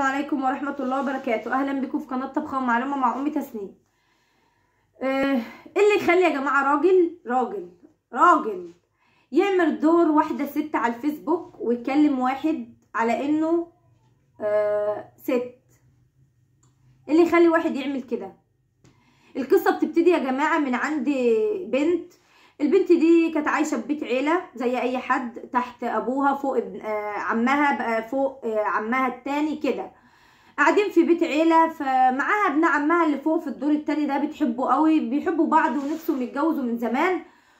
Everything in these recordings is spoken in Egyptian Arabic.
عليكم ورحمة الله وبركاته أهلا بكم في قناة طبخة ومعلومة مع أمي تسنيم آه، إيه اللي يخلي يا جماعة راجل راجل راجل يعمل دور واحدة ست على الفيسبوك ويتكلم واحد على إنه آه ست إيه اللي يخلي واحد يعمل كده القصة بتبتدي يا جماعة من عند بنت البنت دي كانت عايشه في بيت عيله زي اي حد تحت ابوها فوق ابن آه عمها بقى فوق آه عمها التاني كده قاعدين في بيت عيله فمعاها ابن عمها اللي فوق في الدور التاني ده بتحبوا قوي بيحبوا بعض ونفسهم يتجوزوا من زمان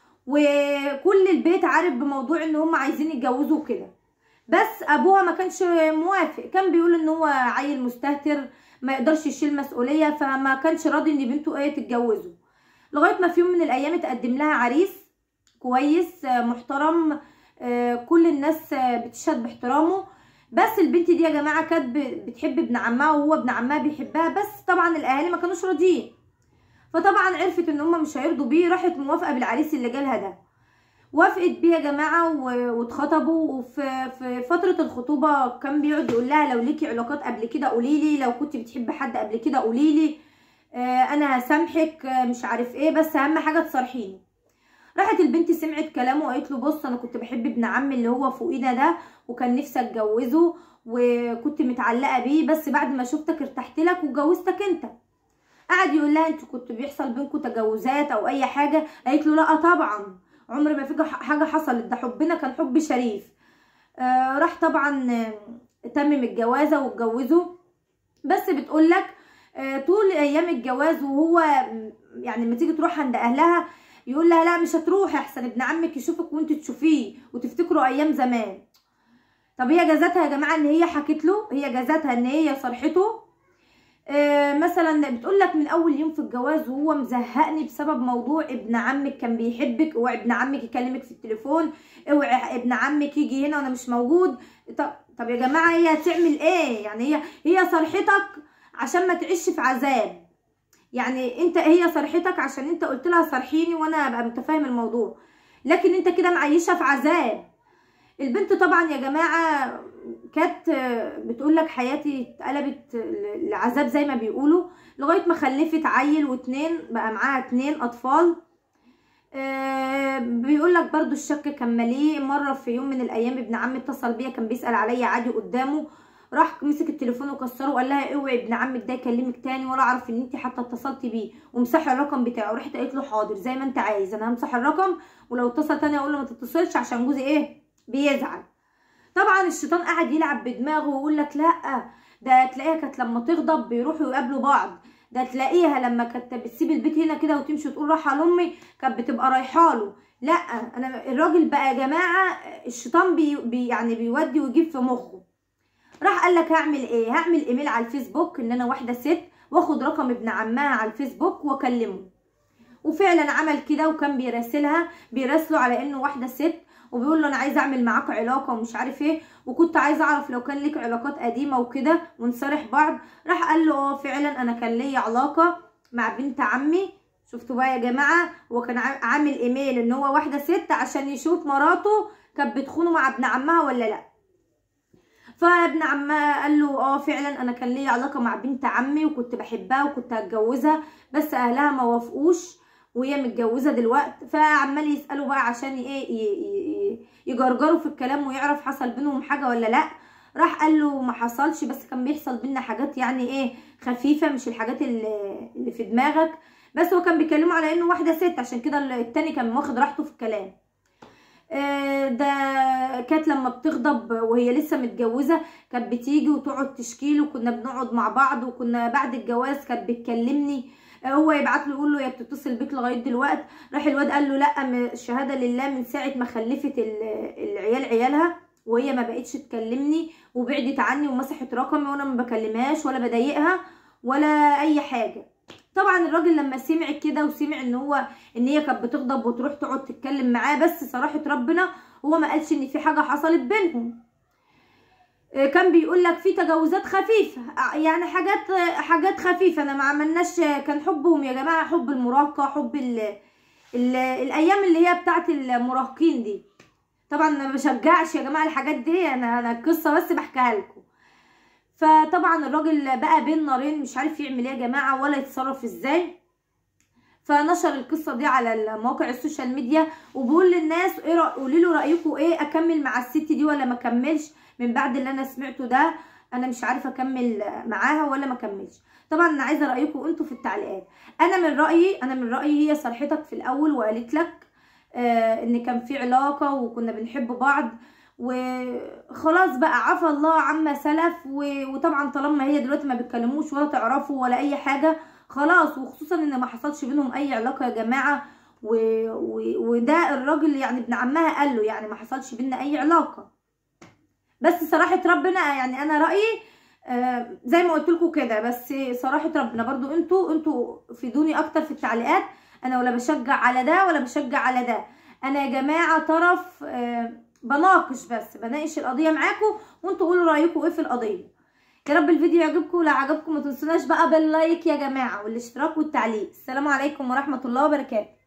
وكل البيت عارف بموضوع ان هم عايزين يتجوزوا كده بس ابوها ما كانش موافق كان بيقول ان هو عيل مستهتر ما يقدرش يشيل مسؤوليه فما كانش راضي ان بنته ايه تتجوزه لغايه ما في يوم من الايام اتقدم لها عريس كويس محترم كل الناس بتشهد باحترامه بس البنت دي يا جماعه كانت بتحب ابن عمها وهو ابن عمها بيحبها بس طبعا الاهالي ما كانوش راضيين فطبعا عرفت ان هم مش هيرضوا بيه راحت موافقه بالعريس اللي جالها ده وافقت بيه يا جماعه واتخطبوا وفي في فتره الخطوبه كان بيقعد يقول لها لو ليكي علاقات قبل كده قولي لي لو كنت بتحبي حد قبل كده قولي لي انا هسامحك مش عارف ايه بس اهم حاجه تصارحيني راحت البنت سمعت كلامه وقالت له بص انا كنت بحب ابن عمي اللي هو فوقينا ده وكان نفسي اتجوزه وكنت متعلقه بيه بس بعد ما شفتك ارتحت لك واتجوزتك انت قعد يقول لها انتوا كنت بيحصل بينكم تجاوزات او اي حاجه قالت له لا طبعا عمر ما في حاجه حصلت ده حبنا كان حب شريف آه راح طبعا تمم الجوازه واتجوزوا بس بتقول لك طول ايام الجواز وهو يعني لما تيجي تروح عند اهلها يقول لها لا مش هتروحي احسن ابن عمك يشوفك وانت تشوفيه وتفتكروا ايام زمان طب هي جازتها يا جماعه ان هي حكت له هي جازتها ان هي صرحته آه مثلا بتقول لك من اول يوم في الجواز وهو مزهقني بسبب موضوع ابن عمك كان بيحبك اوعي ابن عمك يكلمك في التليفون اوعي ابن عمك يجي هنا وانا مش موجود طب طب يا جماعه هي هتعمل ايه يعني هي هي صرحتك عشان ما تعيش في عذاب يعني انت هي صرحتك عشان انت قلت لها صرحيني وانا ابقى متفاهم الموضوع لكن انت كده معيشه في عذاب البنت طبعا يا جماعه كانت بتقول لك حياتي اتقلبت لعذاب زي ما بيقولوا لغايه ما خلفت عيل واتنين بقى معاها اتنين اطفال أه بيقول لك برضو الشك كان مليء مره في يوم من الايام ابن عمي اتصل بيا كان بيسال عليا عادي قدامه راح مسك التليفون وكسره وقال لها اوعي ابن عمك ده يكلمك تاني ولا اعرف ان انت حتى اتصلتي بيه ومسحي الرقم بتاعه رحت قالت له حاضر زي ما انت عايز انا همسح الرقم ولو اتصل تاني اقول له ما تتصلش عشان جوزي ايه بيزعل طبعا الشيطان قاعد يلعب بدماغه ويقول لك لا ده تلاقيها كانت لما تغضب بيروحوا يقابلوا بعض ده تلاقيها لما كانت بتسيب البيت هنا كده وتمشي تقول رايحه لامي كانت بتبقى رايحه له لا انا الراجل بقى يا جماعه الشيطان بي, بي يعني بيودي ويجيب في مخه راح قال لك هعمل ايه هعمل ايميل على الفيسبوك ان انا واحده ست واخد رقم ابن عمها على الفيسبوك واكلمه وفعلا عمل كده وكان بيراسلها بيراسله على انه واحده ست وبيقول له انا عايز اعمل معاك علاقه ومش عارف ايه وكنت عايز اعرف لو كان ليك علاقات قديمه وكده ونصارح بعض راح قال له اه فعلا انا كان ليا علاقه مع بنت عمي شفتوا بقى يا جماعه هو كان عامل ايميل ان هو واحده ست عشان يشوف مراته كانت بتخونه مع ابن عمها ولا لا فابن عمها قال له اه فعلا انا كان ليا علاقه مع بنت عمي وكنت بحبها وكنت هتجوزها بس اهلها ما وافقوش وهي متجوزه دلوقتي فعمال يسالوا بقى عشان ايه يجرجروا في الكلام ويعرف حصل بينهم حاجه ولا لا راح قال له ما حصلش بس كان بيحصل بينا حاجات يعني ايه خفيفه مش الحاجات اللي, اللي في دماغك بس هو كان بيكلمه على انه واحده ست عشان كده التاني كان واخد راحته في الكلام ده كانت لما بتغضب وهي لسه متجوزه كانت بتيجي وتقعد تشكيله وكنا بنقعد مع بعض وكنا بعد الجواز كانت بتكلمني هو يبعت له يقول له يا بتتصل بيك لغايه دلوقتي راح الواد قال له لا الشهاده لله من ساعه ما خلفت العيال عيالها وهي ما بقتش تكلمني وبعدت عني ومسحت رقمي وانا ما بكلمهاش ولا بضايقها ولا اي حاجه طبعا الراجل لما سمع كده وسمع ان هو ان هي كانت بتغضب وتروح تقعد تتكلم معاه بس صراحه ربنا هو ما قالش ان في حاجه حصلت بينهم كان بيقول لك في تجاوزات خفيفه يعني حاجات حاجات خفيفه انا ما عملناش كان حبهم يا جماعه حب المراهقه حب ال ال الايام اللي هي بتاعت المراهقين دي طبعا ما بشجعش يا جماعه الحاجات دي انا انا القصه بس بحكيها لكم فطبعا الراجل بقى بين نارين مش عارف يعمل ايه يا جماعه ولا يتصرف ازاي فنشر القصه دي على مواقع السوشيال ميديا وبقول للناس ايه قولوا له رايكم ايه اكمل مع الست دي ولا ما اكملش من بعد اللي انا سمعته ده انا مش عارفه اكمل معاها ولا ما اكملش طبعا انا عايزه رايكم انتوا في التعليقات انا من رايي انا من رايي هي صرحتك في الاول وقالت لك آه ان كان في علاقه وكنا بنحب بعض وخلاص بقى عفى الله عما سلف وطبعا طالما هي دلوقتي ما بيتكلموش ولا تعرفوا ولا اي حاجه خلاص وخصوصا ان ما حصلش بينهم اي علاقه يا جماعه و... و... وده الراجل يعني ابن عمها قال له يعني ما حصلش بينا اي علاقه بس صراحه ربنا يعني انا رايي آه زي ما قلت لكم كده بس صراحه ربنا برضو انتوا انتوا فيدوني اكتر في التعليقات انا ولا بشجع على ده ولا بشجع على ده انا يا جماعه طرف آه بناقش بس بناقش القضيه معاكم وانتوا قولوا رايكم ايه في القضيه يا رب الفيديو يعجبكم لو عجبكم ما تنسوناش بقى باللايك يا جماعه والاشتراك والتعليق السلام عليكم ورحمه الله وبركاته